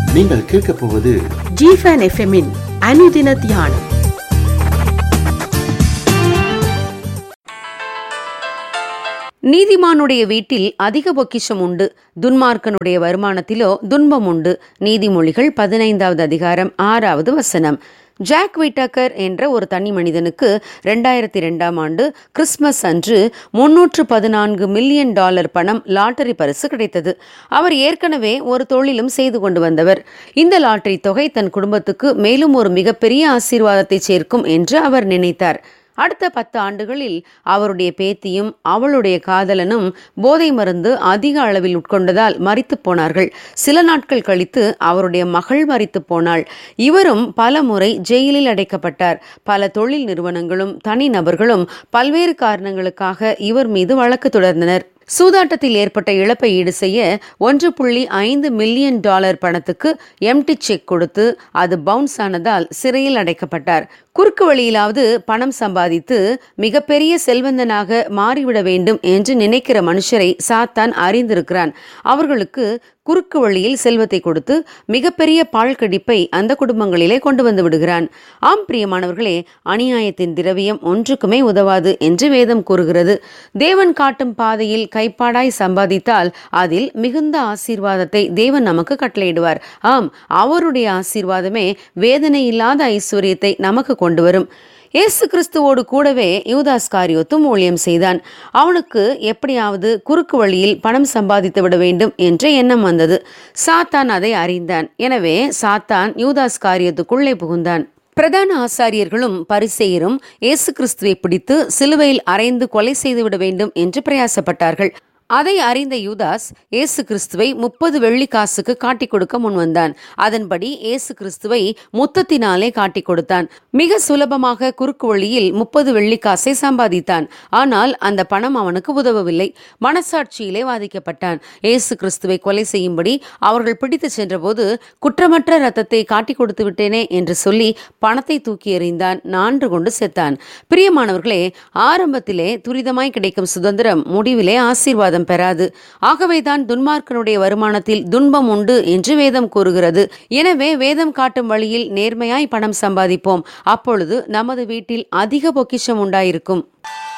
நீங்கள் கேட்கப் போவது ஜிஃபன் எஃப்எம்மின் அனுதின தியானம் நீதிமானுடைய வீட்டில் அதிக பொக்கிஷம் உண்டு துன்மார்க்கனுடைய வருமானத்திலோ துன்பம் உண்டு நீதிமொழிகள் பதினைந்தாவது அதிகாரம் ஆறாவது வசனம் ஜாக் விட்டாக்கர் என்ற ஒரு தனி மனிதனுக்கு ரெண்டாயிரத்தி ரெண்டாம் ஆண்டு கிறிஸ்மஸ் அன்று முன்னூற்று பதினான்கு மில்லியன் டாலர் பணம் லாட்டரி பரிசு கிடைத்தது அவர் ஏற்கனவே ஒரு தொழிலும் செய்து கொண்டு வந்தவர் இந்த லாட்டரி தொகை தன் குடும்பத்துக்கு மேலும் ஒரு மிகப்பெரிய ஆசீர்வாதத்தை சேர்க்கும் என்று அவர் நினைத்தார் அடுத்த பத்து ஆண்டுகளில் அவருடைய பேத்தியும் அவளுடைய காதலனும் போதை மருந்து அதிக அளவில் உட்கொண்டதால் மரித்து போனார்கள் சில நாட்கள் கழித்து அவருடைய மகள் மரித்து போனாள் இவரும் பல முறை ஜெயிலில் அடைக்கப்பட்டார் பல தொழில் நிறுவனங்களும் தனிநபர்களும் பல்வேறு காரணங்களுக்காக இவர் மீது வழக்கு தொடர்ந்தனர் சூதாட்டத்தில் ஏற்பட்ட இழப்பை ஈடு செய்ய ஒன்று புள்ளி ஐந்து மில்லியன் டாலர் பணத்துக்கு எம்டி செக் கொடுத்து அது பவுன்ஸ் ஆனதால் சிறையில் அடைக்கப்பட்டார் குறுக்கு வழியிலாவது பணம் சம்பாதித்து மிகப்பெரிய செல்வந்தனாக மாறிவிட வேண்டும் என்று நினைக்கிற மனுஷரை சாத்தான் அறிந்திருக்கிறான் அவர்களுக்கு குறுக்கு வழியில் செல்வத்தை கொடுத்து மிகப்பெரிய பாழ்கடிப்பை அந்த குடும்பங்களிலே கொண்டு வந்து விடுகிறான் ஆம் பிரியமானவர்களே அநியாயத்தின் திரவியம் ஒன்றுக்குமே உதவாது என்று வேதம் கூறுகிறது தேவன் காட்டும் பாதையில் கைப்பாடாய் சம்பாதித்தால் அதில் மிகுந்த ஆசீர்வாதத்தை தேவன் நமக்கு கட்டளையிடுவார் ஆம் அவருடைய ஆசீர்வாதமே வேதனை இல்லாத ஐஸ்வர்யத்தை நமக்கு கொண்டு வரும் இயேசு கிறிஸ்துவோடு கூடவே யூதாஸ் காரியோத்தும் ஊழியம் செய்தான் அவனுக்கு எப்படியாவது குறுக்கு வழியில் பணம் சம்பாதித்து விட வேண்டும் என்ற எண்ணம் வந்தது சாத்தான் அதை அறிந்தான் எனவே சாத்தான் யூதாஸ் காரியத்துக்குள்ளே புகுந்தான் பிரதான ஆசாரியர்களும் பரிசெயரும் இயேசு கிறிஸ்துவை பிடித்து சிலுவையில் அறைந்து கொலை செய்துவிட வேண்டும் என்று பிரயாசப்பட்டார்கள் அதை அறிந்த யூதாஸ் இயேசு கிறிஸ்துவை முப்பது வெள்ளி காசுக்கு காட்டிக் கொடுக்க முன்வந்தான் அதன்படி இயேசு கிறிஸ்துவை முத்தத்தினாலே காட்டிக் கொடுத்தான் மிக சுலபமாக குறுக்கு வழியில் முப்பது வெள்ளிக்காசை சம்பாதித்தான் ஆனால் அந்த பணம் அவனுக்கு உதவவில்லை மனசாட்சியிலே வாதிக்கப்பட்டான் இயேசு கிறிஸ்துவை கொலை செய்யும்படி அவர்கள் பிடித்து சென்றபோது குற்றமற்ற ரத்தத்தை காட்டிக் கொடுத்து விட்டேனே என்று சொல்லி பணத்தை தூக்கி எறிந்தான் நான்று கொண்டு செத்தான் பிரியமானவர்களே ஆரம்பத்திலே துரிதமாய் கிடைக்கும் சுதந்திரம் முடிவிலே ஆசீர்வாதம் பெறாது ஆகவேதான் துன்மார்க்கனுடைய வருமானத்தில் துன்பம் உண்டு என்று வேதம் கூறுகிறது எனவே வேதம் காட்டும் வழியில் நேர்மையாய் பணம் சம்பாதிப்போம் அப்பொழுது நமது வீட்டில் அதிக பொக்கிஷம் உண்டாயிருக்கும்